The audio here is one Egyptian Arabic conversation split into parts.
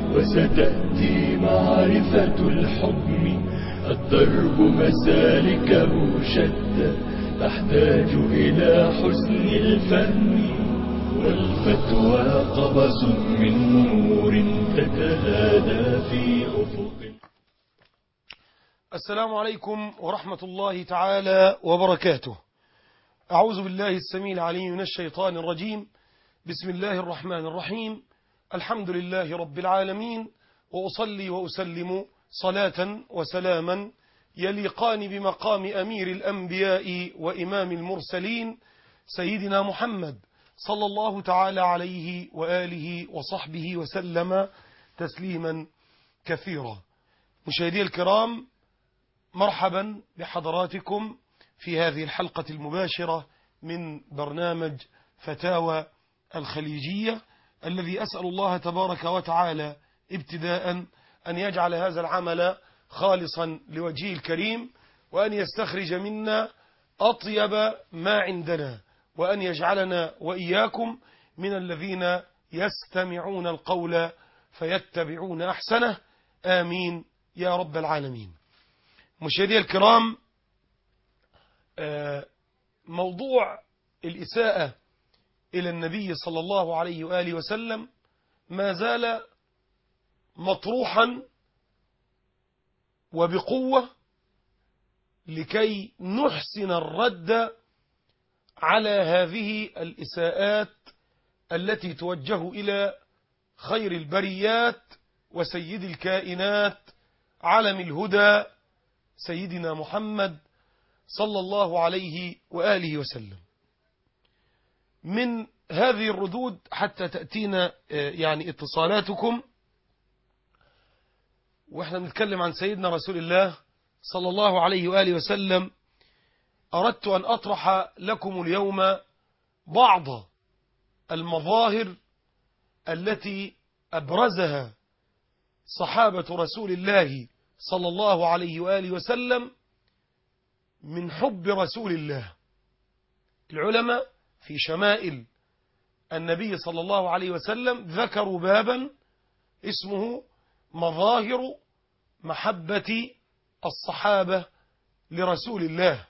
وستأتي معرفة الحكم الدرب مسالكه شتى تحتاج إلى حسن الفهم والفتوى قبس من نور تتهادى في أفق السلام عليكم ورحمة الله تعالى وبركاته أعوذ بالله السميع العليم من الشيطان الرجيم بسم الله الرحمن الرحيم الحمد لله رب العالمين وأصلي وأسلم صلاة وسلاما يليقان بمقام أمير الأنبياء وإمام المرسلين سيدنا محمد صلى الله تعالى عليه وآله وصحبه وسلم تسليما كثيرا مشاهدي الكرام مرحبا بحضراتكم في هذه الحلقة المباشرة من برنامج فتاوى الخليجية الذي أسأل الله تبارك وتعالى ابتداء أن يجعل هذا العمل خالصا لوجهه الكريم وأن يستخرج منا أطيب ما عندنا وأن يجعلنا وإياكم من الذين يستمعون القول فيتبعون أحسنه آمين يا رب العالمين مشاهدي الكرام موضوع الإساءة إلى النبي صلى الله عليه وآله وسلم ما زال مطروحا وبقوة لكي نحسن الرد على هذه الإساءات التي توجه إلى خير البريات وسيد الكائنات علم الهدى سيدنا محمد صلى الله عليه وآله وسلم من هذه الردود حتى تأتينا يعني اتصالاتكم واحنا بنتكلم عن سيدنا رسول الله صلى الله عليه وآله وسلم أردت أن أطرح لكم اليوم بعض المظاهر التي أبرزها صحابة رسول الله صلى الله عليه وآله وسلم من حب رسول الله العلماء في شمائل النبي صلى الله عليه وسلم ذكروا بابا اسمه مظاهر محبة الصحابة لرسول الله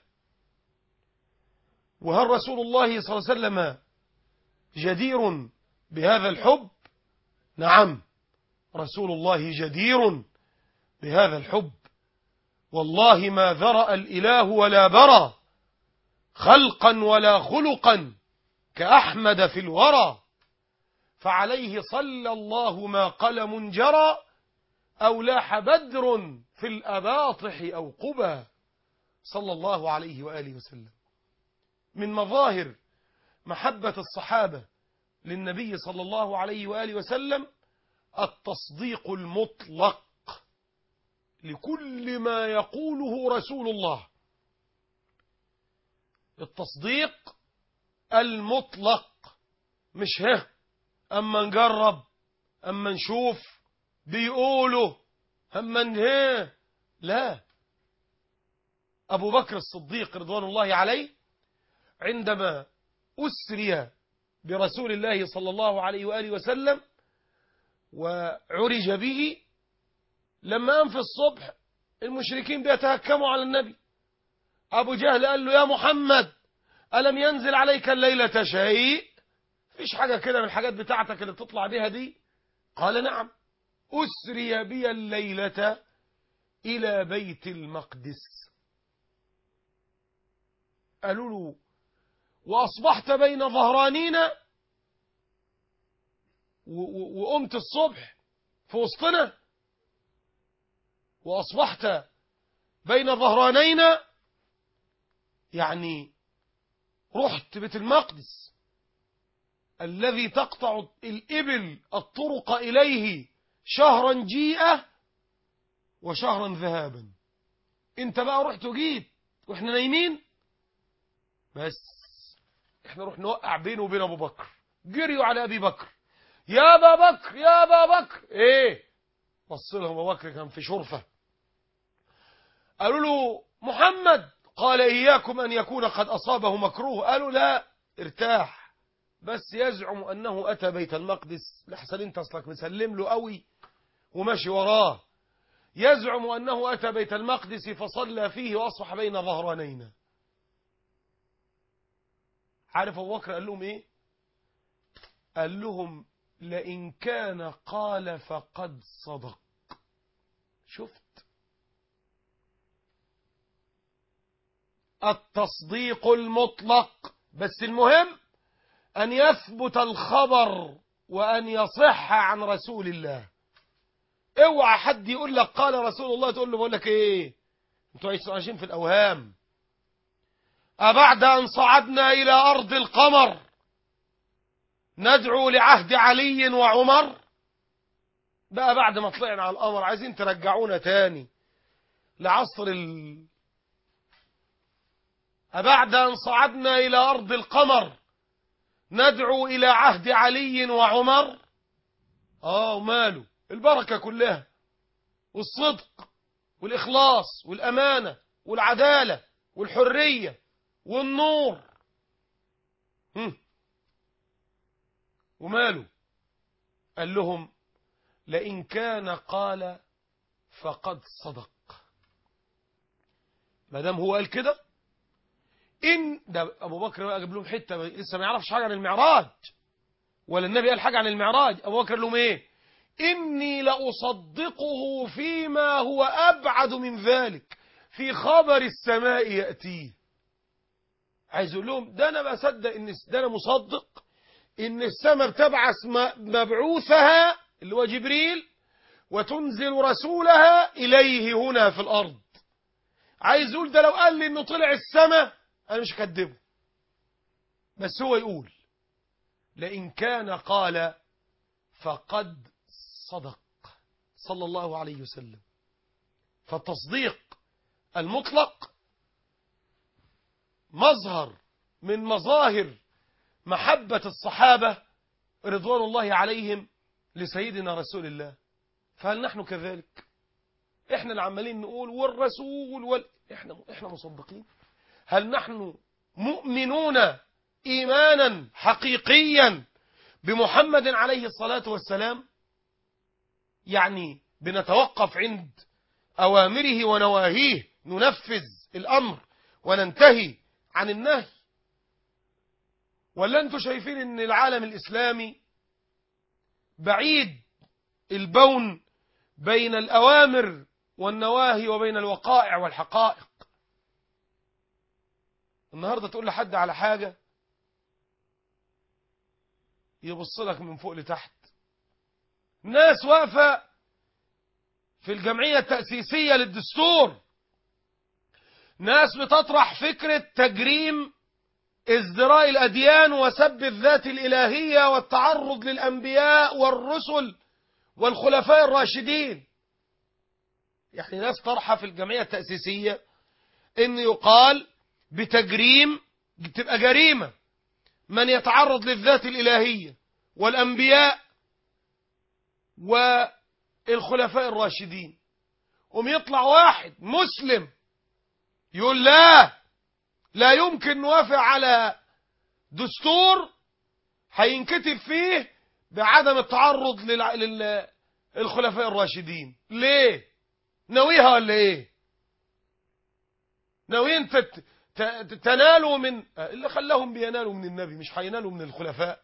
وهل رسول الله صلى الله عليه وسلم جدير بهذا الحب نعم رسول الله جدير بهذا الحب والله ما ذرأ الإله ولا برى خلقا ولا خلقا كأحمد في الورى فعليه صلى الله ما قلم جرى أو لاح بدر في الأباطح أو قبى صلى الله عليه وآله وسلم من مظاهر محبة الصحابة للنبي صلى الله عليه وآله وسلم التصديق المطلق لكل ما يقوله رسول الله التصديق المطلق مش ها أما نجرب أما نشوف بيقولوا أما ها لا أبو بكر الصديق رضوان الله عليه عندما أسري برسول الله صلى الله عليه وآله وسلم وعرج به لما أن في الصبح المشركين بيتهكموا على النبي أبو جهل قال له يا محمد ألم ينزل عليك الليلة شيء فيش حاجة كده من الحاجات بتاعتك اللي بتطلع بها دي قال نعم أسري بي الليلة إلى بيت المقدس قالوا له وأصبحت بين ظهرانينا وقمت الصبح في وسطنا وأصبحت بين ظهرانينا يعني رحت بيت المقدس الذي تقطع الإبل الطرق إليه شهرا جيئة وشهرا ذهابا انت بقى رحت وجيت واحنا نايمين بس احنا نروح نوقع بينه وبين ابو بكر جريوا على ابي بكر يا ابا بكر يا ابا بكر ايه بص لهم ابو بكر كان في شرفه قالوا له محمد قال اياكم ان يكون قد اصابه مكروه قالوا لا ارتاح بس يزعم انه اتى بيت المقدس لحسن انت اصلك مسلم له قوي وماشي وراه يزعم أنه أتى بيت المقدس فصلى فيه وأصبح بين ظهرانينا عارف أبو بكر قال لهم إيه قال لهم لئن كان قال فقد صدق شفت التصديق المطلق بس المهم أن يثبت الخبر وأن يصح عن رسول الله اوعى حد يقول لك قال رسول الله تقول له بقول لك ايه انتوا عايشين في الاوهام أبعد أن صعدنا إلى أرض القمر ندعو لعهد علي وعمر بقى بعد ما طلعنا على القمر عايزين ترجعونا تاني لعصر ال... أبعد أن صعدنا إلى أرض القمر ندعو إلى عهد علي وعمر آه وماله البركة كلها والصدق والإخلاص والأمانة والعدالة والحرية والنور هم. وماله قال لهم لئن كان قال فقد صدق ما دام هو قال كده ان ده ابو بكر بقى جاب لهم حته لسه ما يعرفش حاجه عن المعراج ولا النبي قال حاجه عن المعراج ابو بكر قال لهم ايه اني لاصدقه فيما هو ابعد من ذلك في خبر السماء ياتيه عايز يقول لهم ده انا بصدق ان ده انا مصدق ان السماء بتبعث مبعوثها اللي هو جبريل وتنزل رسولها اليه هنا في الارض عايز يقول ده لو قال لي انه طلع السماء انا مش هكدبه بس هو يقول لئن كان قال فقد صدق صلى الله عليه وسلم فالتصديق المطلق مظهر من مظاهر محبة الصحابة رضوان الله عليهم لسيدنا رسول الله فهل نحن كذلك احنا اللي عمالين نقول والرسول وال... احنا احنا مصدقين هل نحن مؤمنون ايمانا حقيقيا بمحمد عليه الصلاة والسلام يعني بنتوقف عند أوامره ونواهيه ننفذ الأمر وننتهي عن النهي ولا أنتم شايفين أن العالم الإسلامي بعيد البون بين الأوامر والنواهي وبين الوقائع والحقائق النهاردة تقول لحد على حاجة يبص لك من فوق لتحت ناس واقفة في الجمعية التأسيسية للدستور ناس بتطرح فكرة تجريم ازدراء الأديان وسب الذات الإلهية والتعرض للأنبياء والرسل والخلفاء الراشدين يعني ناس طرحة في الجمعية التأسيسية إن يقال بتجريم تبقى جريمة من يتعرض للذات الإلهية والأنبياء والخلفاء الراشدين قوم يطلع واحد مسلم يقول لا لا يمكن نوافق على دستور هينكتب فيه بعدم التعرض للخلفاء الراشدين ليه ناويها ولا ايه ناويين تنالوا من اللي خلاهم بينالوا من النبي مش هينالوا من الخلفاء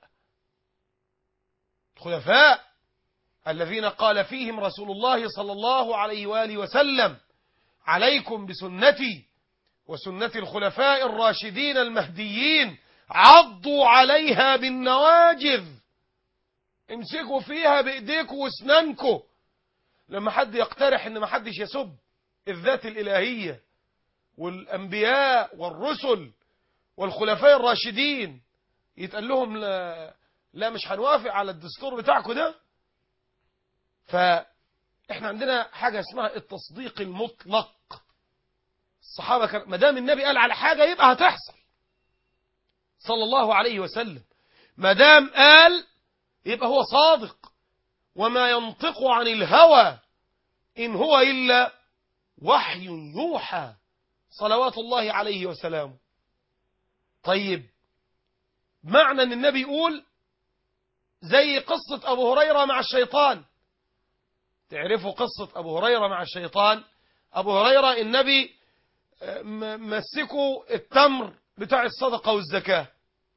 الخلفاء الذين قال فيهم رسول الله صلى الله عليه وآله وسلم عليكم بسنتي وسنة الخلفاء الراشدين المهديين عضوا عليها بالنواجذ امسكوا فيها بايديكم واسنانكم لما حد يقترح ان ما حدش يسب الذات الالهيه والانبياء والرسل والخلفاء الراشدين يتقال لهم لا, لا مش هنوافق على الدستور بتاعكم ده فاحنا عندنا حاجه اسمها التصديق المطلق الصحابه كان ما دام النبي قال على حاجه يبقى هتحصل صلى الله عليه وسلم ما دام قال يبقى هو صادق وما ينطق عن الهوى إن هو إلا وحي يوحى صلوات الله عليه وسلامه طيب معنى أن النبي يقول زي قصة أبو هريرة مع الشيطان تعرفوا قصة أبو هريرة مع الشيطان أبو هريرة النبي آه، م- مسكوا التمر بتاع الصدقة والزكاة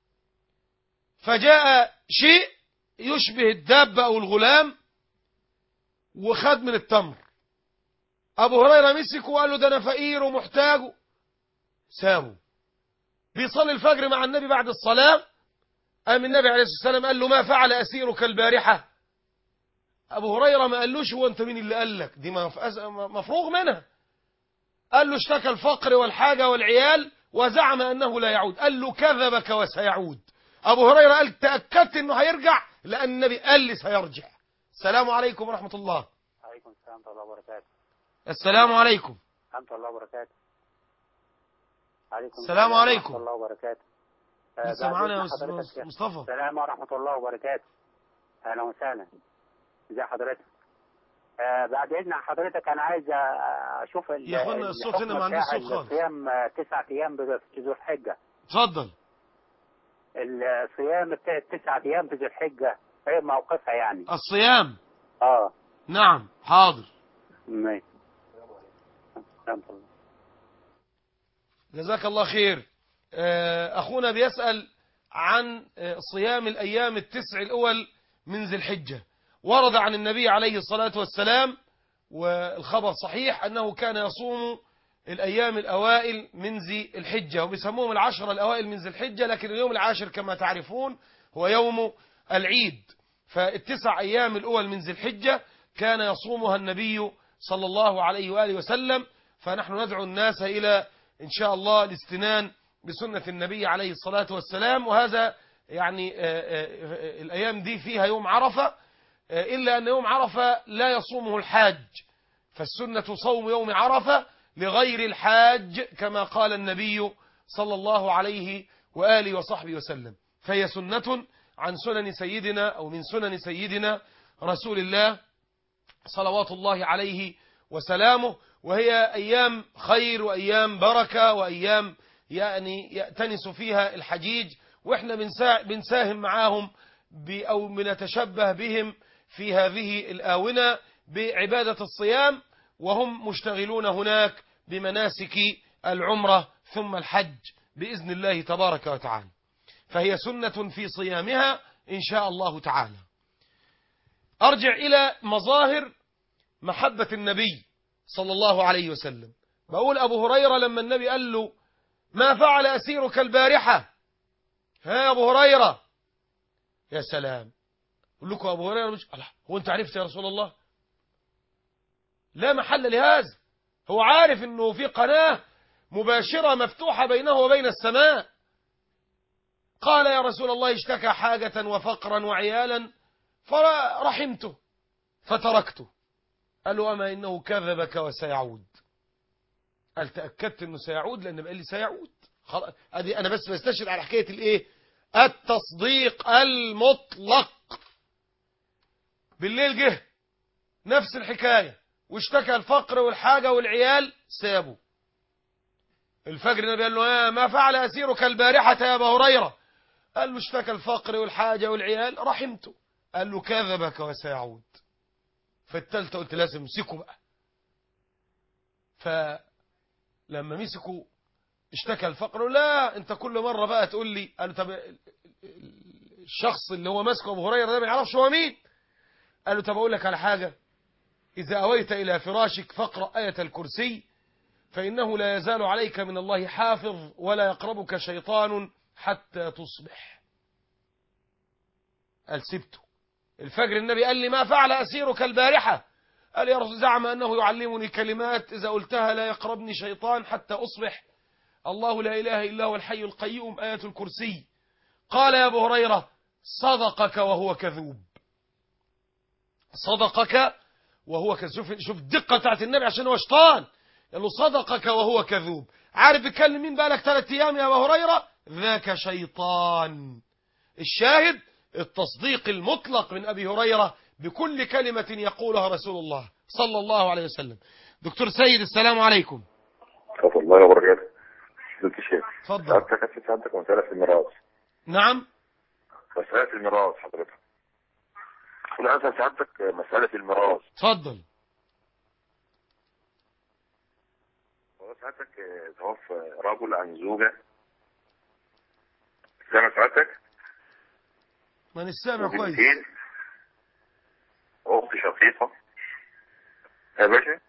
فجاء شيء يشبه الدابة أو الغلام وخد من التمر أبو هريرة مسكه وقال له ده أنا فقير ومحتاج سابه بيصلي الفجر مع النبي بعد الصلاة قام النبي عليه الصلاة والسلام قال له ما فعل أسيرك البارحة أبو هريرة ما قالوش هو أنت مين اللي قال لك دي مف- مفروغ منها قال له اشتكى الفقر والحاجة والعيال وزعم أنه لا يعود قال له كذبك وسيعود أبو هريرة قال تأكدت أنه هيرجع لأن النبي قال لي سيرجع السلام عليكم ورحمة الله عليكم السلام ورحمة الله وبركاته السلام عليكم ورحمة الله وبركاته عليكم السلام عليكم. ورحمة الله وبركاته آه، لسه بعد معانا يا إذن حضرتك أستاذ مصطفى السلام ورحمة الله وبركاته أهلا وسهلا ازي حضرتك آه بعد إذن حضرتك أنا عايز آه، أشوف ال- يا أخوانا الصوت الحكم هنا ما عنديش بتاع صوت خالص. الصيام آه، تسعة أيام في ذو الحجة اتفضل الصيام بتاع التسعة أيام في ذو الحجة إيه موقفها يعني الصيام اه نعم حاضر ماشي سلام الله جزاك الله خير آه، أخونا بيسأل عن آه، صيام الأيام التسع الأول من ذي الحجة ورد عن النبي عليه الصلاة والسلام والخبر صحيح أنه كان يصوم الأيام الأوائل من ذي الحجة وبيسموهم العشر الأوائل من ذي الحجة لكن اليوم العاشر كما تعرفون هو يوم العيد فالتسع أيام الأول من ذي الحجة كان يصومها النبي صلى الله عليه وآله وسلم فنحن ندعو الناس إلى إن شاء الله الاستنان بسنة النبي عليه الصلاة والسلام وهذا يعني آه، آه، آه، الأيام دي فيها يوم عرفة آه، إلا أن يوم عرفة لا يصومه الحاج فالسنة صوم يوم عرفة لغير الحاج كما قال النبي صلى الله عليه وآله وصحبه وسلم فهي سنة عن سنن سيدنا أو من سنن سيدنا رسول الله صلوات الله عليه وسلامه وهي أيام خير وأيام بركة وأيام يعني يأتنس فيها الحجيج وإحنا بنسا- بنساهم معاهم ب- أو بنتشبه بهم في هذه الآونة بعبادة الصيام وهم مشتغلون هناك بمناسك العمرة ثم الحج بإذن الله تبارك وتعالى فهي سنة في صيامها إن شاء الله تعالى أرجع إلى مظاهر محبة النبي صلى الله عليه وسلم بقول أبو هريرة لما النبي قال له ما فعل أسيرك البارحة ها يا أبو هريرة يا سلام يقول لكم أبو هريرة مش الله هو أنت عرفت يا رسول الله لا محل لهذا هو عارف أنه في قناة مباشرة مفتوحة بينه وبين السماء قال يا رسول الله اشتكى حاجة وفقرا وعيالا فرحمته فتركته قال له أما إنه كذبك وسيعود قال تأكدت أنه سيعود لأن بقى لي سيعود خلاص أدي أنا بس بستشهد على حكاية الإيه التصديق المطلق بالليل جه نفس الحكاية واشتكى الفقر والحاجة والعيال سابوا الفجر النبي قال له آه ما فعل أسيرك البارحة يا أبا هريرة قال له اشتكى الفقر والحاجة والعيال رحمته قال له كذبك وسيعود فالتالتة قلت لازم امسكه بقى فلما مسكوا اشتكى الفقر لا انت كل مرة بقى تقول لي قال له طب الشخص اللي هو ماسكه ابو هريره ده ما يعرفش هو مين قال له طب اقول لك على حاجة اذا اويت الى فراشك فاقرأ آية الكرسي فإنه لا يزال عليك من الله حافظ ولا يقربك شيطان حتى تصبح قال سبته الفجر النبي قال لي ما فعل أسيرك البارحة قال يا رسول زعم أنه يعلمني كلمات إذا قلتها لا يقربني شيطان حتى أصبح الله لا إله إلا هو الحي القيوم آية الكرسي قال يا أبو هريرة صدقك وهو كذوب صدقك وهو كذوب شوف, شوف الدقة بتاعت النبي عشان هو شيطان قال له صدقك وهو كذوب عارف بيتكلم مين بقالك ثلاث أيام يا أبو هريرة ذاك شيطان الشاهد التصديق المطلق من أبي هريرة بكل كلمة يقولها رسول الله صلى الله عليه وسلم دكتور سيد السلام عليكم ورحمة الله وبركاته فضيلة الشيخ اتفضل سألتك كانت سألتك مسألة في الميراث نعم مسألة الميراث حضرتك كنت عايز أسأل سعادتك مسألة الميراث اتفضل هو سعادتك توفى رجل عن زوجة سامع سعادتك ما نسامع كويس وبنتين أخت شقيقة يا باشا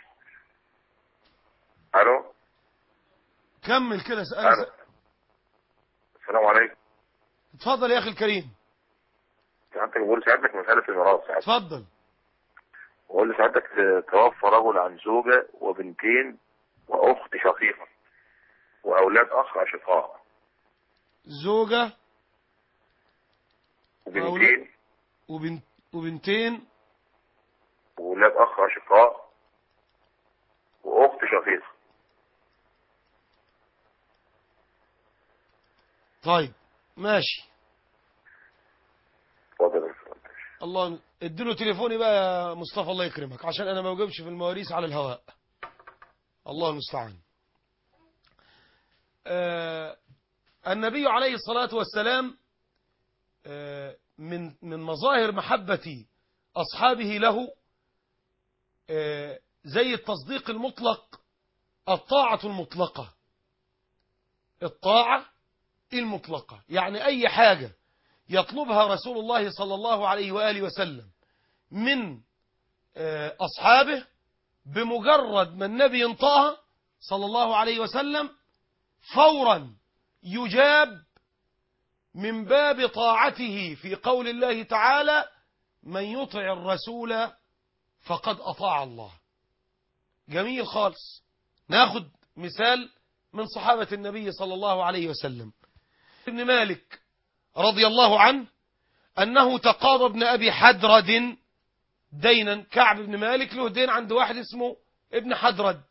ألو كمل كده سأل ألو السلام عليكم اتفضل يا أخي الكريم سعادتك بقول سعادتك مسألة الميراث سعادتك اتفضل بقول لسعادتك توفى رجل عن زوجة وبنتين وأخت شقيقة وأولاد أخ أشقاء زوجة وبنتين وبنت وبنتين وولاد أخ أشقاء وأخت شقيقة طيب ماشي اتفضل يا فندم. الله اديله تليفوني بقى يا مصطفى الله يكرمك عشان انا ما بجيبش في المواريث على الهواء الله المستعان آه النبي عليه الصلاة والسلام آه من من مظاهر محبة أصحابه له آه زي التصديق المطلق الطاعة المطلقة الطاعة المطلقة يعني أي حاجة يطلبها رسول الله صلى الله عليه وآله وسلم من آه، أصحابه بمجرد ما النبي انطاها صلى الله عليه وسلم فورا يجاب من باب طاعته في قول الله تعالى من يطع الرسول فقد أطاع الله جميل خالص ناخد مثال من صحابة النبي صلى الله عليه وسلم ابن مالك رضي الله عنه أنه تقاضى ابن أبي حدرد دينا كعب بن مالك له دين عند واحد اسمه ابن حدرد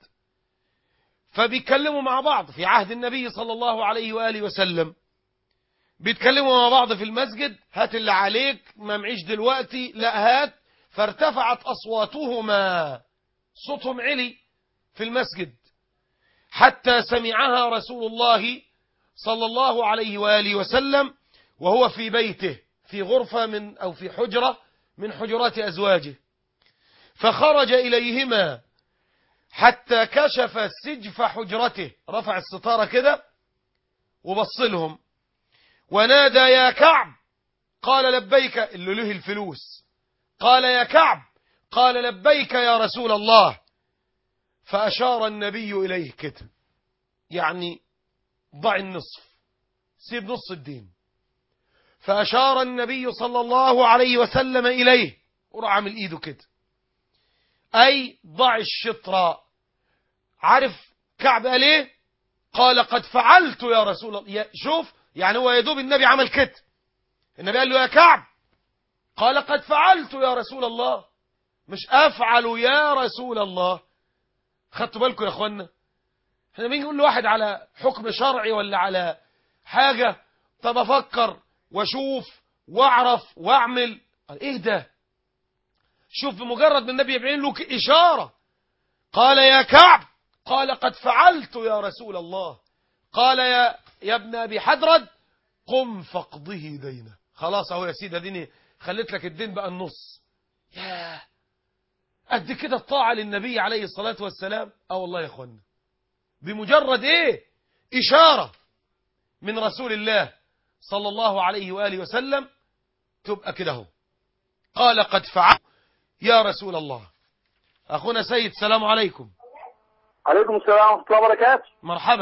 فبيتكلموا مع بعض في عهد النبي صلى الله عليه وآله وسلم بيتكلموا مع بعض في المسجد هات اللي عليك ما معيش دلوقتي لا هات فارتفعت أصواتهما صوتهم علي في المسجد حتى سمعها رسول الله صلى الله عليه وآله وسلم وهو في بيته في غرفة من أو في حجرة من حجرات أزواجه فخرج إليهما حتى كشف سجف حجرته رفع الستارة كده وبص لهم ونادى يا كعب قال لبيك اللي له الفلوس قال يا كعب قال لبيك يا رسول الله فأشار النبي إليه كده يعني ضع النصف سيب نص الدين فأشار النبي صلى الله عليه وسلم إليه وراح عامل إيده كده أي ضع الشطر عارف كعب قال إيه قال قد فعلت يا رسول الله يا- شوف يعني هو يدوب النبي عمل كده النبي قال له يا كعب قال قد فعلت يا رسول الله مش أفعل يا رسول الله خدتوا بالكم يا اخوانا احنا بنيجي نقول لواحد على حكم شرعي ولا على حاجة طب افكر واشوف واعرف واعمل قال ايه ده شوف بمجرد ما النبي يبين له اشارة قال يا كعب قال قد فعلت يا رسول الله قال يا يا ابن ابي حدرد قم فاقضه دينه خلاص اهو يا سيدي اديني خليت لك الدين بقى النص ياه قد كده الطاعة للنبي عليه الصلاة والسلام اه والله يا اخوانا بمجرد ايه اشارة من رسول الله صلى الله عليه وآله وسلم تبقى كده اهو قال قد فعلت يا رسول الله اخونا سيد السلام عليكم عليكم السلام ورحمة الله وبركاته مرحبا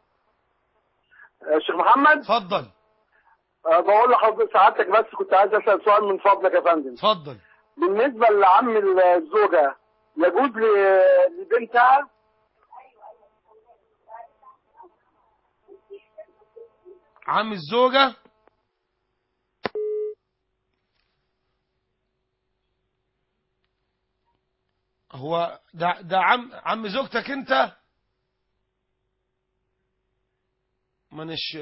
آه، شيخ محمد اتفضل آه، بقول لحضرتك سعادتك بس كنت عايز أسأل سؤال من فضلك يا فندم اتفضل بالنسبة لعم الزوجة يجوز ل- لبنتها عم الزوجة هو ده ده عم عم زوجتك انت منش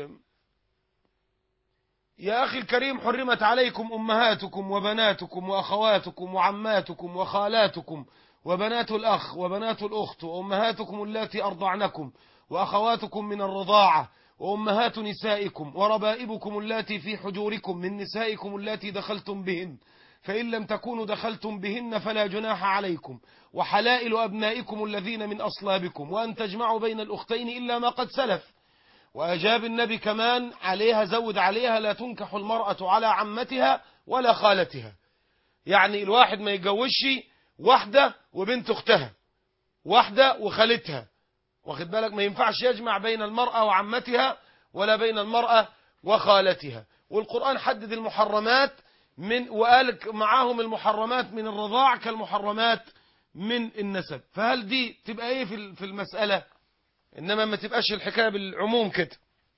يا أخي الكريم حرمت عليكم أمهاتكم وبناتكم وأخواتكم وعماتكم وخالاتكم وبنات الأخ وبنات الأخت وأمهاتكم اللاتي أرضعنكم وأخواتكم من الرضاعة وأمهات نسائكم وربائبكم اللاتي في حجوركم من نسائكم اللاتي دخلتم بهن فإن لم تكونوا دخلتم بهن فلا جناح عليكم وحلائل أبنائكم الذين من أصلابكم وأن تجمعوا بين الأختين إلا ما قد سلف وأجاب النبي كمان عليها زود عليها لا تنكح المرأة على عمتها ولا خالتها يعني الواحد ما يتجوزش واحدة وبنت أختها واحدة وخالتها واخد بالك ما ينفعش يجمع بين المرأة وعمتها ولا بين المرأة وخالتها والقرآن حدد المحرمات من وقال معاهم المحرمات من الرضاع كالمحرمات من النسب فهل دي تبقى ايه في في المسألة انما ما تبقاش الحكاية بالعموم كده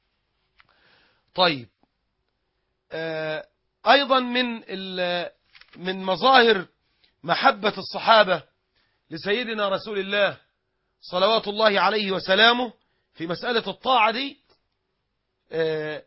طيب آه ايضا من من مظاهر محبة الصحابة لسيدنا رسول الله صلوات الله عليه وسلامه في مسألة الطاعة دي آه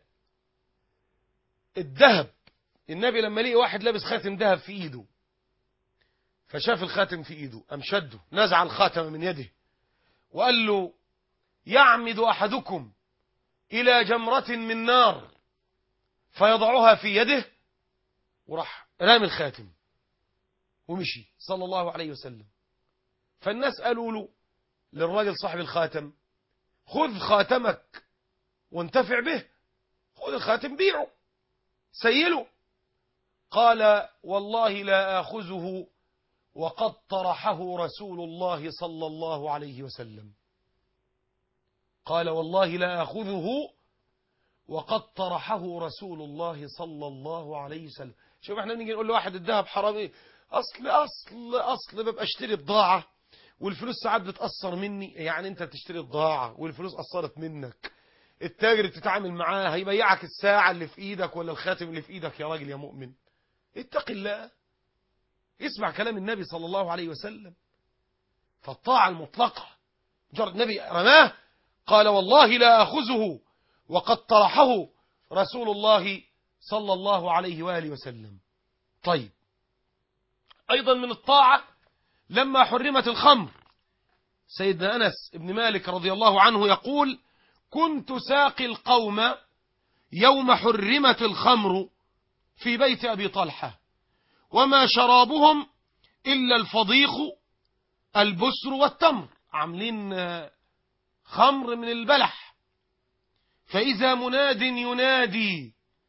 الذهب النبي لما لقي واحد لابس خاتم ذهب في ايده فشاف الخاتم في ايده قام شده نزع الخاتم من يده وقال له يعمد احدكم الى جمرة من نار فيضعها في يده وراح رامي الخاتم ومشي صلى الله عليه وسلم فالناس قالوا له للراجل صاحب الخاتم خذ خاتمك وانتفع به خذ الخاتم بيعه سيله قال والله لا آخذه وقد طرحه رسول الله صلى الله عليه وسلم قال والله لا آخذه وقد طرحه رسول الله صلى الله عليه وسلم شوف احنا نيجي نقول لواحد الذهب حرام ايه اصل اصل اصل ببقى اشتري بضاعه والفلوس ساعات بتاثر مني يعني انت تشتري بضاعه والفلوس اثرت منك التاجر تتعامل معاه هيبيعك الساعه اللي في ايدك ولا الخاتم اللي في ايدك يا راجل يا مؤمن اتق الله اسمع كلام النبي صلى الله عليه وسلم فالطاعه المطلقه مجرد النبي رماه قال والله لا اخذه وقد طرحه رسول الله صلى الله عليه وآله وسلم طيب أيضا من الطاعة لما حرمت الخمر سيدنا أنس بن مالك رضي الله عنه يقول كنت ساقي القوم يوم حرمت الخمر في بيت أبي طلحة وما شرابهم إلا الفضيخ البسر والتمر عاملين خمر من البلح فإذا مناد ينادي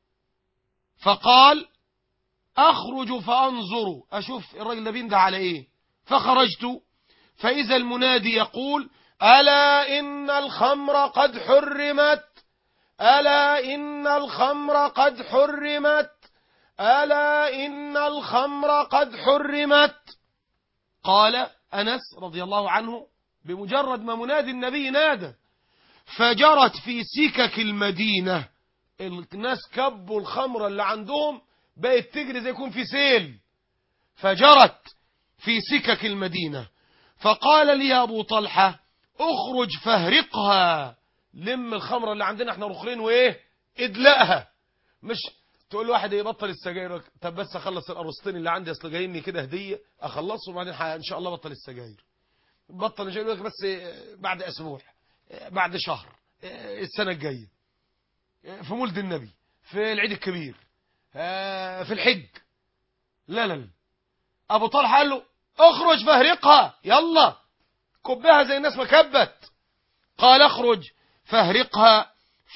فقال أخرج فأنظر أشوف الراجل ده بيندى على إيه فخرجت فإذا المنادي يقول ألا إن الخمر قد حرمت ألا إن الخمر قد حرمت ألا إن الخمر قد حرمت قال أنس رضي الله عنه بمجرد ما منادي النبي نادى فجرت في سكك المدينة الناس كبوا الخمرة اللي عندهم بقت تجري زي يكون في سيل فجرت في سكك المدينة فقال لي أبو طلحة اخرج فهرقها لم الخمرة اللي عندنا احنا رخرين وايه ادلقها مش تقول واحد يبطل السجاير طب بس اخلص القرصتين اللي عندي اصل جايين كده هديه اخلصهم وبعدين ان شاء الله بطل السجاير بطل السجاير بس بعد اسبوع بعد شهر السنه الجايه في مولد النبي في العيد الكبير في الحج لا لا لا ابو طلحه قال له اخرج فاهرقها يلا كبها زي الناس ما كبت قال اخرج فاهرقها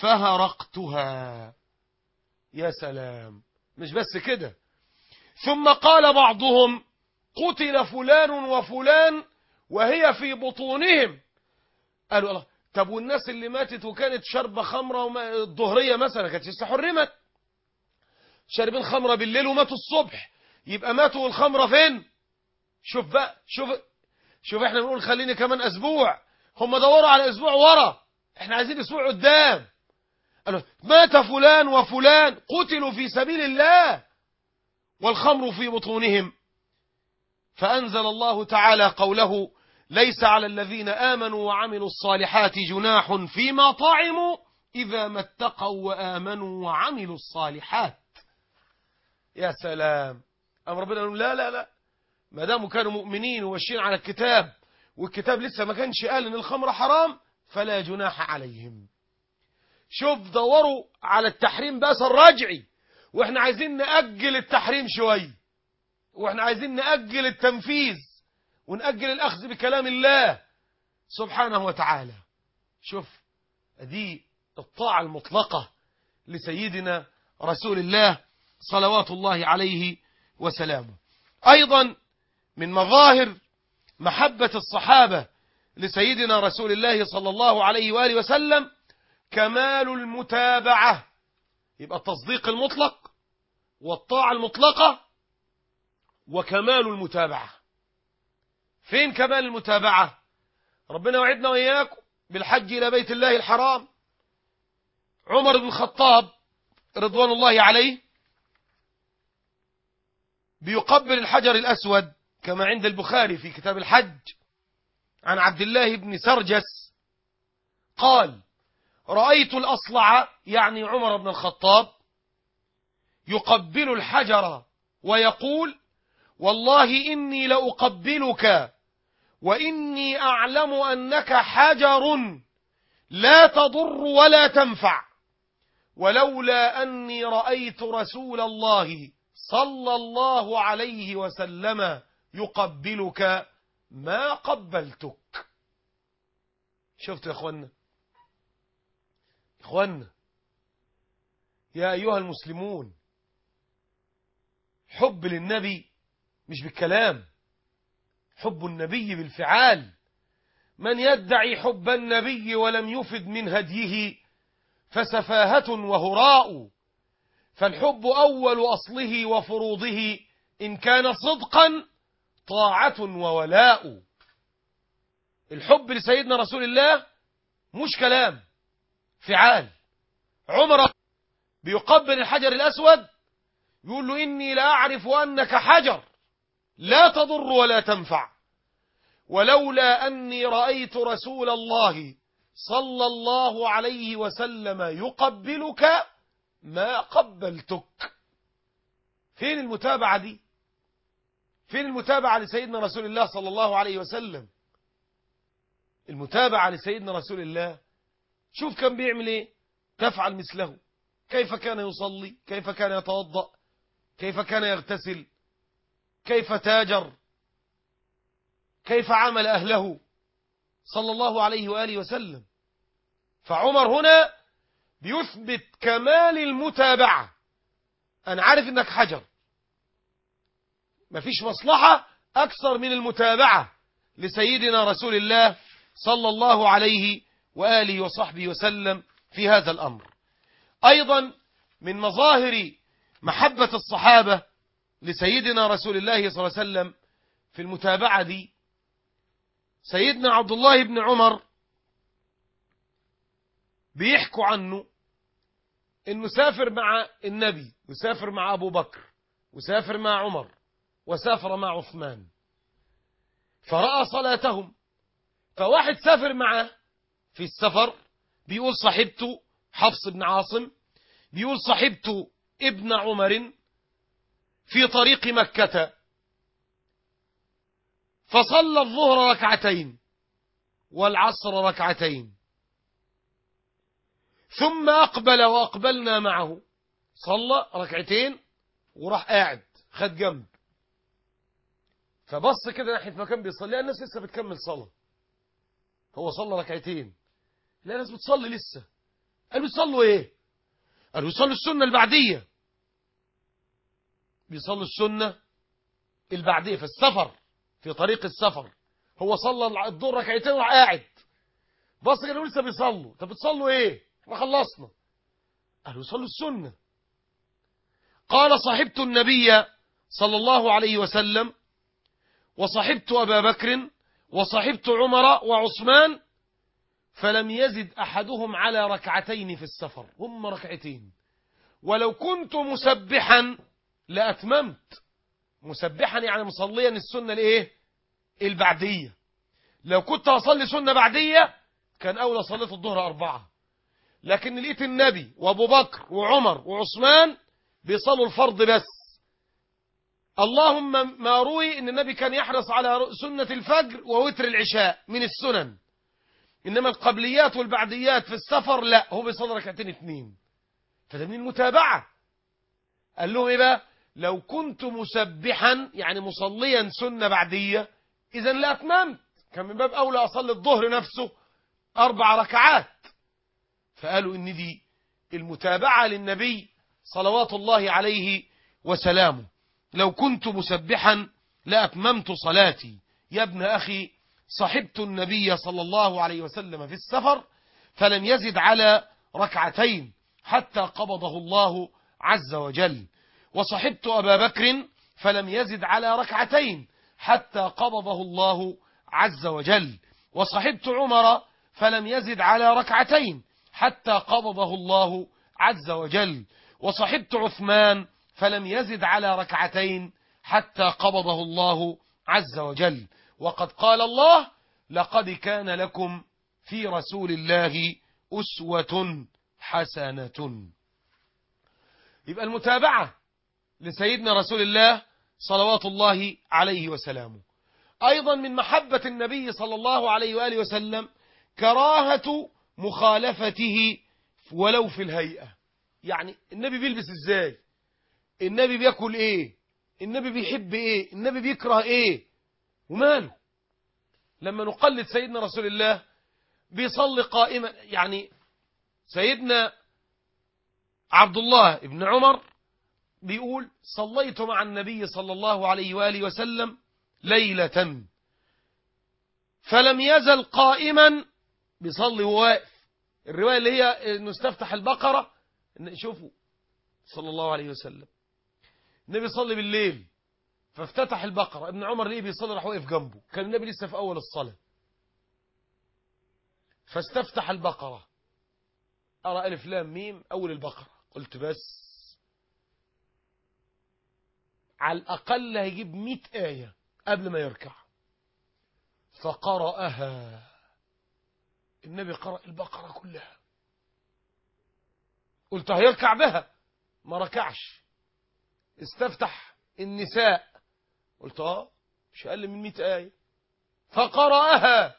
فهرقتها يا سلام مش بس كده ثم قال بعضهم قتل فلان وفلان وهي في بطونهم قالوا الله طب والناس اللي ماتت وكانت شربة خمرة وما الظهرية مثلا كانت لسه حرمت شاربين خمرة بالليل وماتوا الصبح يبقى ماتوا والخمرة فين شوف بقى شوف شوف احنا بنقول خليني كمان اسبوع هم دوروا على اسبوع ورا احنا عايزين اسبوع قدام قالوا مات فلان وفلان قتلوا في سبيل الله والخمر في بطونهم فأنزل الله تعالى قوله ليس على الذين آمنوا وعملوا الصالحات جناح فيما طعموا إذا ما اتقوا وآمنوا وعملوا الصالحات يا سلام أم ربنا يقول لا لا لا ما داموا كانوا مؤمنين وماشيين على الكتاب والكتاب لسه ما كانش قال ان الخمر حرام فلا جناح عليهم شوف دوروا على التحريم بس الرجعي واحنا عايزين نأجل التحريم شوية واحنا عايزين نأجل التنفيذ ونأجل الأخذ بكلام الله سبحانه وتعالى شوف دي الطاعة المطلقة لسيدنا رسول الله صلوات الله عليه وسلامه أيضا من مظاهر محبة الصحابة لسيدنا رسول الله صلى الله عليه وآله وسلم كمال المتابعة يبقى التصديق المطلق والطاعة المطلقة وكمال المتابعة فين كمال المتابعة ربنا وعدنا وإياكم بالحج إلى بيت الله الحرام عمر بن الخطاب رضوان الله عليه بيقبل الحجر الأسود كما عند البخاري في كتاب الحج عن عبد الله بن سرجس قال رأيت الأصلع يعني عمر بن الخطاب يقبل الحجر ويقول والله إني لأقبلك وإني أعلم أنك حجر لا تضر ولا تنفع ولولا أني رأيت رسول الله صلى الله عليه وسلم يقبلك ما قبلتك شفت يا اخوانا اخوانا يا ايها المسلمون حب للنبي مش بالكلام حب النبي بالفعال من يدعي حب النبي ولم يفد من هديه فسفاهة وهراء فالحب أول أصله وفروضه إن كان صدقا طاعة وولاء الحب لسيدنا رسول الله مش كلام فعال عمر بيقبل الحجر الأسود يقول له إني لا أعرف أنك حجر لا تضر ولا تنفع ولولا أني رأيت رسول الله صلى الله عليه وسلم يقبلك ما قبلتك فين المتابعة دي فين المتابعة لسيدنا رسول الله صلى الله عليه وسلم المتابعة لسيدنا رسول الله شوف كان بيعمل ايه تفعل مثله كيف كان يصلي كيف كان يتوضأ كيف كان يغتسل كيف تاجر كيف عامل أهله صلى الله عليه وآله وسلم فعمر هنا بيثبت كمال المتابعة أنا عارف إنك حجر مفيش مصلحة أكثر من المتابعة لسيدنا رسول الله صلى الله عليه وآله وصحبه وسلم في هذا الأمر أيضا من مظاهر محبة الصحابة لسيدنا رسول الله صلى الله عليه وسلم في المتابعة دي سيدنا عبد الله بن عمر بيحكوا عنه انه سافر مع النبي وسافر مع ابو بكر وسافر مع عمر وسافر مع عثمان فرأى صلاتهم فواحد سافر معه في السفر بيقول صاحبته حفص بن عاصم بيقول صاحبته ابن عمر في طريق مكة فصلى الظهر ركعتين والعصر ركعتين ثم أقبل وأقبلنا معه صلى ركعتين وراح قاعد خد جنب فبص كده ناحية مكان بيصلي لقى الناس لسه بتكمل صلاة هو صلى ركعتين لا الناس بتصلي لسه قالوا بيصلوا ايه قالوا بيصلوا السنة البعدية بيصلوا السنة البعدية في السفر في طريق السفر هو صلى الظهر ركعتين وراح قاعد بص كده لسه بيصلوا طب بتصلوا ايه احنا خلصنا قالوا يصلوا السنة قال صاحبت النبي صلى الله عليه وسلم وصحبت أبا بكر وصحبت عمر وعثمان فلم يزد أحدهم على ركعتين في السفر هم ركعتين ولو كنت مسبحا لأتممت مسبحا يعني مصليا السنة الايه البعدية لو كنت أصلي سنة بعدية كان أولى صليت الظهر أربعة لكن لقيت النبي وأبو بكر وعمر وعثمان بيصلوا الفرض بس اللهم ما روي ان النبي كان يحرص على سنة الفجر ووتر العشاء من السنن انما القبليات والبعديات في السفر لا هو بيصلي ركعتين اتنين فده من المتابعة قال لهم ايه بقى لو كنت مسبحا يعني مصليا سنة بعدية إذا لأتممت كان من باب أولى أصلي الظهر نفسه أربع ركعات فقالوا إن دي المتابعة للنبي صلوات الله عليه وسلامه لو كنت مسبحا لأتممت صلاتي يا ابن أخي صحبت النبي صلى الله عليه وسلم في السفر فلم يزد على ركعتين حتى قبضه الله عز وجل وصحبت أبا بكر فلم يزد على ركعتين حتى قبضه الله عز وجل وصحبت عمر فلم يزد على ركعتين حتى قبضه الله عز وجل وصحبت عثمان فلم يزد على ركعتين حتى قبضه الله عز وجل وقد قال الله لقد كان لكم في رسول الله أسوة حسنة يبقى المتابعة لسيدنا رسول الله صلوات الله عليه وسلامه أيضا من محبة النبي صلى الله عليه وآله وسلم كراهة مخالفته ولو في الهيئة يعني النبي بيلبس ازاي النبي بياكل ايه النبي بيحب ايه النبي بيكره ايه وماله لما نقلد سيدنا رسول الله بيصلي قائما يعني سيدنا عبد الله بن عمر بيقول صليت مع النبي صلى الله عليه وآله وسلم ليلة فلم يزل قائما بيصلي وواقف الرواية اللي هي انه استفتح البقرة إن شوفوا صلى الله عليه وسلم النبي صلي بالليل فافتتح البقرة ابن عمر ليه بيصلي راح واقف جنبه كان النبي لسه في أول الصلاة فاستفتح البقرة أرى ألف لام ميم أول البقرة قلت بس على الأقل هيجيب مئة آية قبل ما يركع فقرأها النبي قرأ البقرة كلها قلت هيركع بها ما ركعش استفتح النساء قلت اه مش اقل من 100 آية فقرأها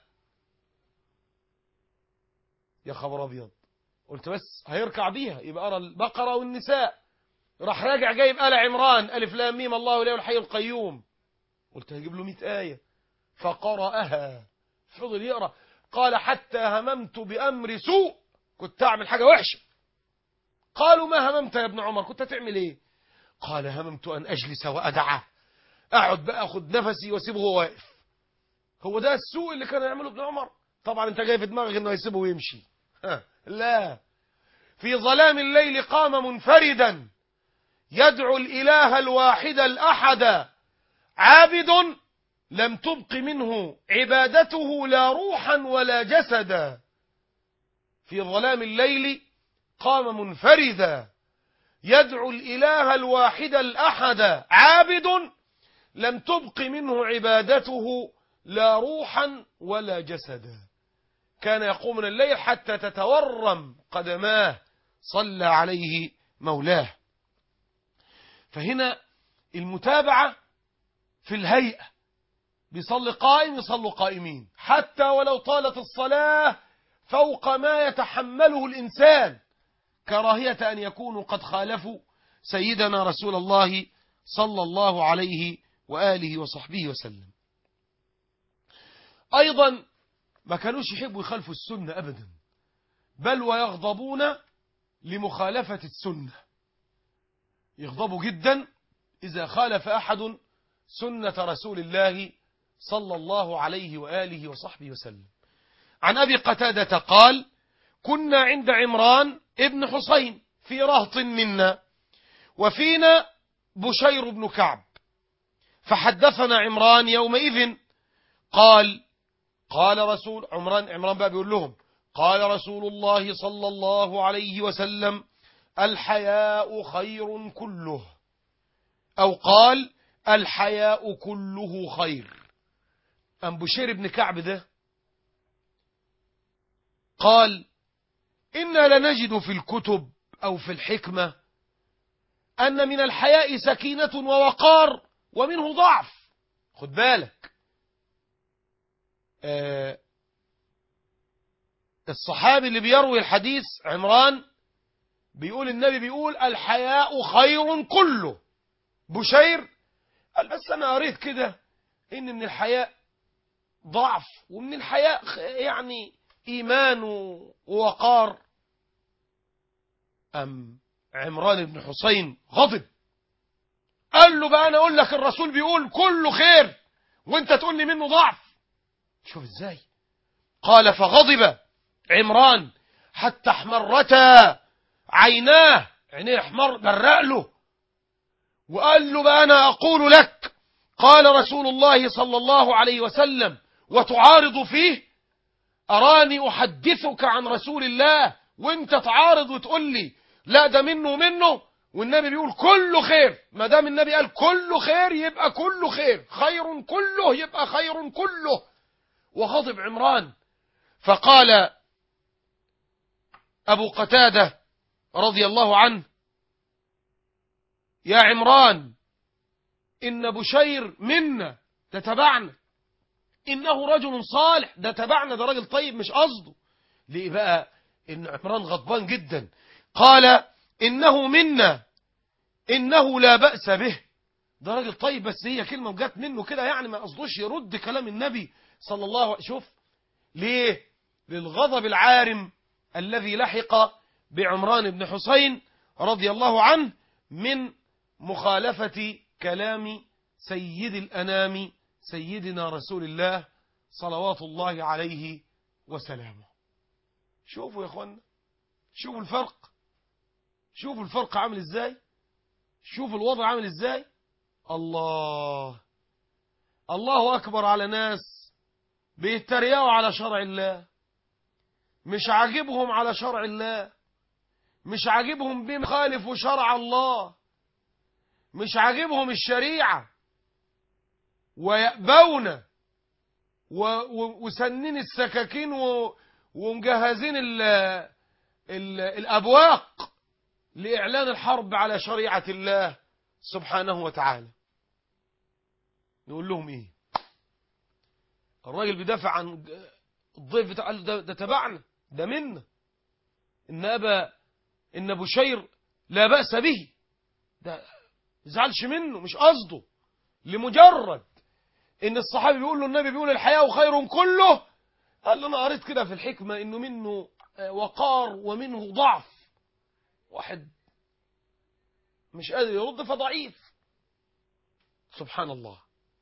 يا خبر ابيض قلت بس هيركع بيها يبقى ارى البقرة والنساء راح راجع جايب آل عمران ألف لام ميم الله لا الحي القيوم قلت هيجيب له 100 آية فقرأها فضل يقرأ قال حتى هممت بأمر سوء كنت أعمل حاجة وحشة قالوا ما هممت يا ابن عمر كنت تعمل ايه قال هممت أن أجلس وأدعه أقعد بقى أخد نفسي واسيبه هو واقف هو ده السوء اللي كان يعمله ابن عمر طبعا انت جاي في دماغك انه يسيبه ويمشي ها لا في ظلام الليل قام منفردا يدعو الإله الواحد الأحد عابد لم تبق منه عبادته لا روحا ولا جسدا في ظلام الليل قام منفردا يدعو الإله الواحد الأحد عابد لم تبق منه عبادته لا روحا ولا جسدا كان يقوم من الليل حتى تتورم قدماه صلى عليه مولاه فهنا المتابعة في الهيئة بيصلي قائم يصلوا قائمين حتى ولو طالت الصلاة فوق ما يتحمله الإنسان كراهية أن يكونوا قد خالفوا سيدنا رسول الله صلى الله عليه وآله وصحبه وسلم أيضا ما كانوش يحبوا يخالفوا السنة أبدا بل ويغضبون لمخالفة السنة يغضبوا جدا إذا خالف أحد سنة رسول الله صلى الله عليه وآله وصحبه وسلم عن أبي قتادة قال كنا عند عمران ابن حسين في رهط منا وفينا بشير بن كعب فحدثنا عمران يومئذ قال قال رسول عمران عمران بقى بيقول لهم قال رسول الله صلى الله عليه وسلم الحياء خير كله أو قال الحياء كله خير أم بشير بن كعب ده قال إنا لنجد في الكتب أو في الحكمة أن من الحياء سكينة ووقار ومنه ضعف خد بالك آه الصحابي اللي بيروي الحديث عمران بيقول النبي بيقول الحياء خير كله بشير قال بس أنا قريت كده إن من الحياء ضعف ومن الحياء خ- يعني إيمان و- ووقار أم عمران بن حسين غضب قال له بقى أنا أقول لك الرسول بيقول كله خير وانت تقول لي منه ضعف شوف ازاي قال فغضب عمران حتى احمرتا عيناه عينيه احمر برق له وقال له بقى انا اقول لك قال رسول الله صلى الله عليه وسلم وتعارض فيه اراني احدثك عن رسول الله وانت تعارض وتقول لي لا ده منه ومنه والنبي بيقول كله خير ما دام النبي قال كله خير يبقى كله خير خير كله يبقى خير كله وغضب عمران فقال أبو قتادة رضي الله عنه يا عمران إن بشير منا ده تبعنا إنه رجل صالح ده تبعنا ده راجل طيب مش قصده ليه بقى إن عمران غضبان جدا قال إنه منا إنه لا بأس به ده راجل طيب بس هي كلمة جت منه كده يعني ما قصدوش يرد كلام النبي صلى الله عليه شوف ليه للغضب العارم الذي لحق بعمران بن حسين رضي الله عنه من مخالفة كلام سيد الأنام سيدنا رسول الله صلوات الله عليه وسلامه شوفوا يا اخوانا شوفوا الفرق شوفوا الفرق عامل ازاي شوفوا الوضع عامل ازاي الله الله أكبر على ناس بيتريقوا على شرع الله مش عاجبهم على شرع الله مش عاجبهم بما خالف شرع الله مش عاجبهم الشريعة ويأبون و- و- وسنين السكاكين و- ومجهزين ال ال الأبواق لإعلان الحرب على شريعة الله سبحانه وتعالى نقول لهم إيه الراجل بيدافع عن الضيف بتاع قال له ده, ده تبعنا ده منا إن أبا إن بشير لا بأس به ده زعلش منه مش قصده لمجرد إن الصحابي بيقول له النبي بيقول الحياة خير كله قال له أنا قريت كده في الحكمة إنه منه وقار ومنه ضعف واحد مش قادر يرد فضعيف سبحان الله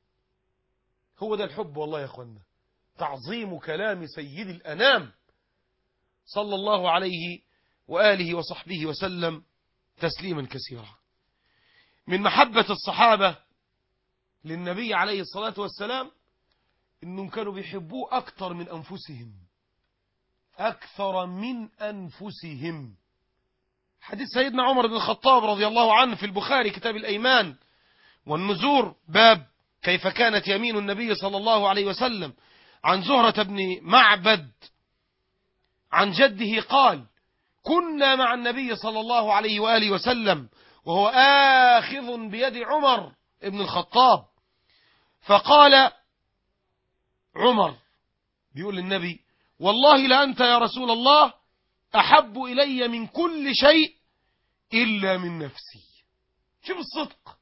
هو ده الحب والله يا اخوانا تعظيم كلام سيد الأنام صلى الله عليه وآله وصحبه وسلم تسليما كثيرا من محبة الصحابة للنبي عليه الصلاة والسلام إنهم كانوا بيحبوه أكثر من أنفسهم أكثر من أنفسهم حديث سيدنا عمر بن الخطاب رضي الله عنه في البخاري كتاب الأيمان والنزور باب كيف كانت يمين النبي صلى الله عليه وسلم عن زهرة بن معبد عن جده قال كنا مع النبي صلى الله عليه وآله وسلم وهو آخذ بيد عمر بن الخطاب فقال عمر بيقول للنبي والله لأنت يا رسول الله أحب إلي من كل شيء إلا من نفسي شوف الصدق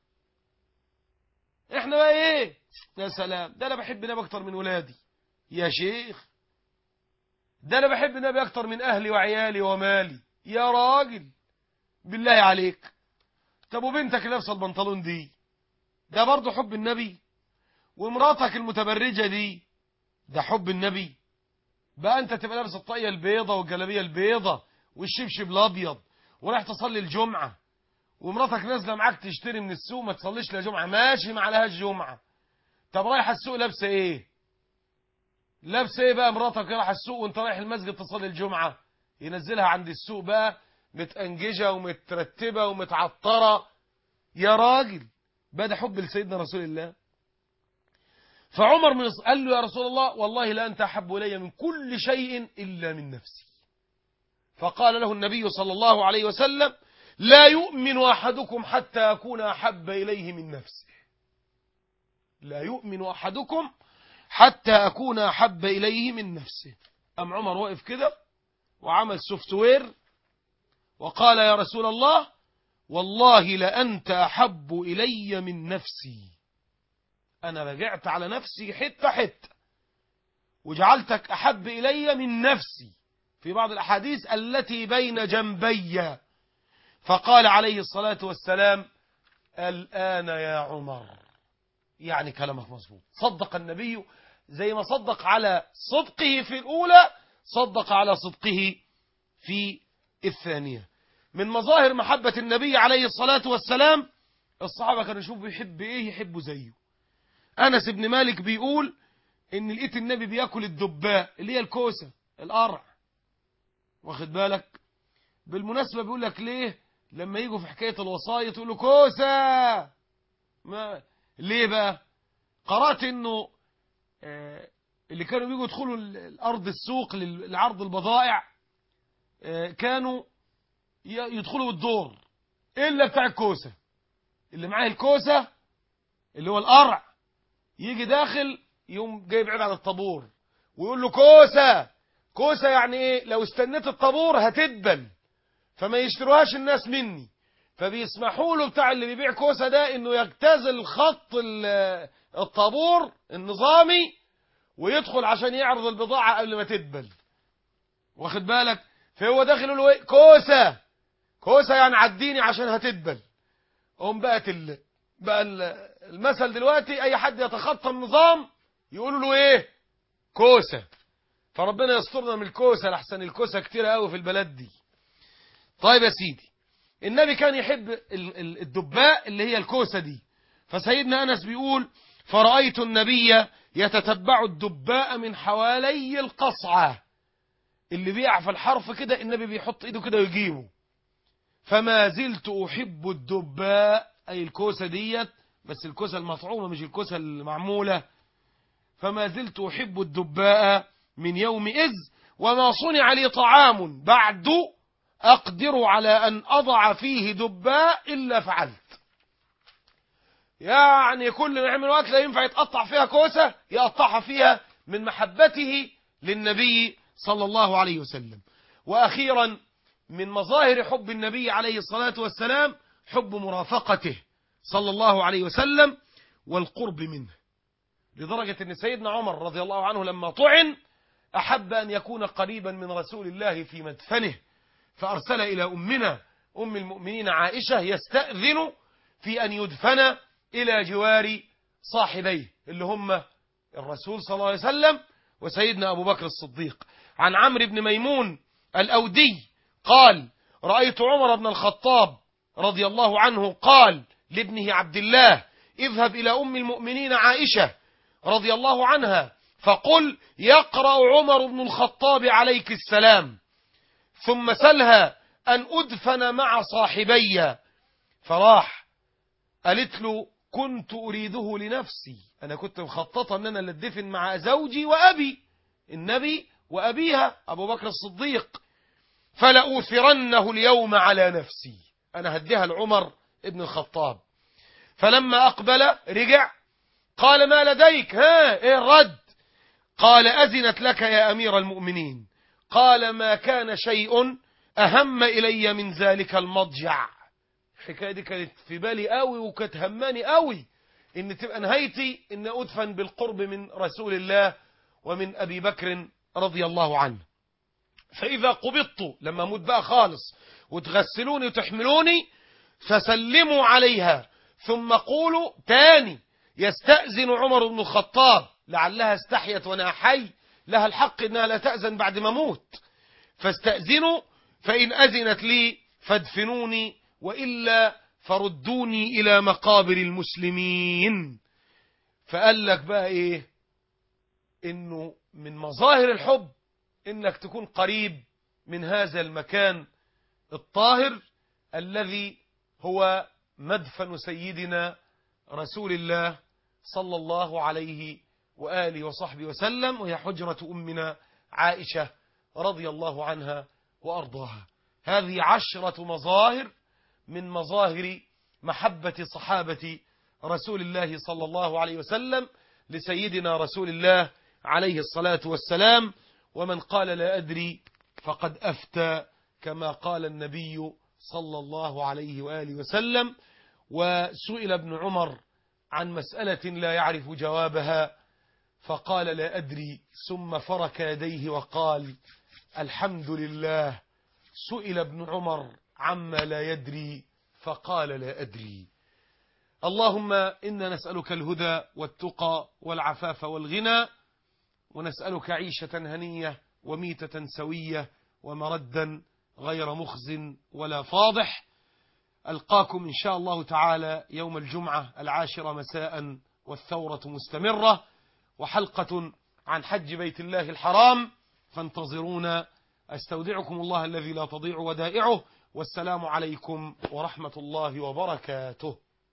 احنا بقى ايه يا سلام ده انا بحب النبي اكتر من ولادي يا شيخ ده انا بحب النبي اكتر من اهلي وعيالي ومالي يا راجل بالله عليك طب وبنتك لابسه البنطلون دي ده برضه حب النبي ومراتك المتبرجه دي ده حب النبي بقى انت تبقى لابس الطاقيه البيضه والجلابيه البيضه والشبشب الابيض ورايح تصلي الجمعه ومراتك نازله معاك تشتري من السوق ما تصليش لا جمعه ماشي ما عليهاش جمعه طب رايح السوق لابسه ايه لابسه ايه بقى مراتك رايحه السوق وانت رايح المسجد تصلي الجمعه ينزلها عند السوق بقى متأنججة ومترتبة ومتعطرة يا راجل بقى ده حب لسيدنا رسول الله فعمر من قال له يا رسول الله والله لا أنت أحب إلي من كل شيء إلا من نفسي فقال له النبي صلى الله عليه وسلم لا يؤمن أحدكم حتى أكون أحب إليه من نفسه لا يؤمن أحدكم حتى أكون أحب إليه من نفسه أم عمر واقف كده وعمل سوفت وير وقال يا رسول الله والله لأنت أحب إلي من نفسي أنا رجعت على نفسي حتة حتة وجعلتك أحب إلي من نفسي في بعض الأحاديث التي بين جنبي فقال عليه الصلاة والسلام الآن يا عمر يعني كلامك مظبوط صدق النبي زي ما صدق على صدقه في الأولى صدق على صدقه في الثانية من مظاهر محبة النبي عليه الصلاة والسلام الصحابة كانوا يشوفوا يحب ايه يحبوا زيه أنس بن مالك بيقول ان لقيت النبي بياكل الدباء اللي هي الكوسة القرع واخد بالك بالمناسبة بيقول لك ليه لما يجوا في حكاية الوصاية يقولوا كوسة ما ليه بقى قرأت انه آه، اللي كانوا بيجوا يدخلوا ال- الارض السوق لل- لعرض البضائع آه، كانوا ي- يدخلوا بالدور الا بتاع الكوسة اللي معاه الكوسة اللي هو القرع يجي داخل يوم جاي بعيد عن الطابور ويقول له كوسة كوسة يعني ايه لو استنيت الطابور هتدبل فما يشتروهاش الناس مني فبيسمحوا له بتاع اللي بيبيع كوسة ده انه يجتازل خط ال- الطابور النظامي ويدخل عشان يعرض البضاعة قبل ما تدبل واخد بالك فهو داخل يقول له ايه كوسة كوسة يعني عديني عشان هتدبل هم بقت ال... بقى ال- المثل دلوقتي اي حد يتخطى النظام يقولوا له ايه كوسة فربنا يسترنا من الكوسة لحسن الكوسة كتير قوي في البلد دي طيب يا سيدي النبي كان يحب ال- ال- الدباء اللي هي الكوسة دي فسيدنا أنس بيقول فرأيت النبي يتتبع الدباء من حوالي القصعة اللي بيقع في الحرف كده النبي بيحط ايده كده ويجيبه فما زلت أحب الدباء أي الكوسة ديت بس الكوسة المطعومة مش الكوسة المعمولة فما زلت أحب الدباء من يوم إذ وما صنع لي طعام بعد أقدر على أن أضع فيه دباء إلا فعلت يعني كل ما يعمل وقت لا ينفع يتقطع فيها كوسة يقطعها فيها من محبته للنبي صلى الله عليه وسلم وأخيرا من مظاهر حب النبي عليه الصلاة والسلام حب مرافقته صلى الله عليه وسلم والقرب منه لدرجة أن سيدنا عمر رضي الله عنه لما طعن أحب أن يكون قريبا من رسول الله في مدفنه فأرسل إلى أمنا أم المؤمنين عائشة يستأذن في أن يدفن إلى جوار صاحبيه اللي هم الرسول صلى الله عليه وسلم وسيدنا أبو بكر الصديق عن عمرو بن ميمون الأودي قال رأيت عمر بن الخطاب رضي الله عنه قال لابنه عبد الله اذهب إلى أم المؤمنين عائشة رضي الله عنها فقل يقرأ عمر بن الخطاب عليك السلام ثم سلها أن أدفن مع صاحبي فراح قالت له كنت أريده لنفسي أنا كنت مخططة أن أنا اللي اتدفن مع زوجي وأبي النبي وأبيها أبو بكر الصديق فلأوثرنه اليوم على نفسي أنا هديها لعمر ابن الخطاب فلما أقبل رجع قال ما لديك ها ايه الرد قال أذنت لك يا أمير المؤمنين قال ما كان شيء أهم إلي من ذلك المضجع الحكاية دي كانت في بالي قوي وكانت هماني قوي ان تبقى نهايتي ان ادفن بالقرب من رسول الله ومن ابي بكر رضي الله عنه فاذا قبضت لما اموت بقى خالص وتغسلوني وتحملوني فسلموا عليها ثم قولوا تاني يستأذن عمر بن الخطاب لعلها استحيت وانا حي لها الحق انها لا تأذن بعد ما اموت فاستأذنوا فإن أذنت لي فادفنوني وإلا فردوني إلى مقابر المسلمين فقال لك بقى إيه إنه من مظاهر الحب إنك تكون قريب من هذا المكان الطاهر الذي هو مدفن سيدنا رسول الله صلى الله عليه وآله وصحبه وسلم وهي حجرة أمنا عائشة رضي الله عنها وأرضاها هذه عشرة مظاهر من مظاهر محبة صحابة رسول الله صلى الله عليه وسلم لسيدنا رسول الله عليه الصلاة والسلام ومن قال لا أدري فقد أفتى كما قال النبي صلى الله عليه وآله وسلم وسئل ابن عمر عن مسألة لا يعرف جوابها فقال لا أدري ثم فرك يديه وقال الحمد لله سئل ابن عمر عما لا يدري فقال لا أدري اللهم إنا نسألك الهدى والتقى والعفاف والغنى ونسألك عيشة هنية وميتة سوية ومردا غير مخز ولا فاضح ألقاكم إن شاء الله تعالى يوم الجمعة العاشرة مساء والثورة مستمرة وحلقة عن حج بيت الله الحرام فانتظرونا أستودعكم الله الذي لا تضيع ودائعه والسلام عليكم ورحمة الله وبركاته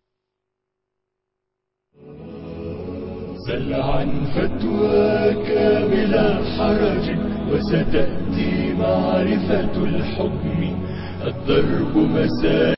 سل عن فتواك بلا حرج وستأتي معرفة الحكم الضرب مسائل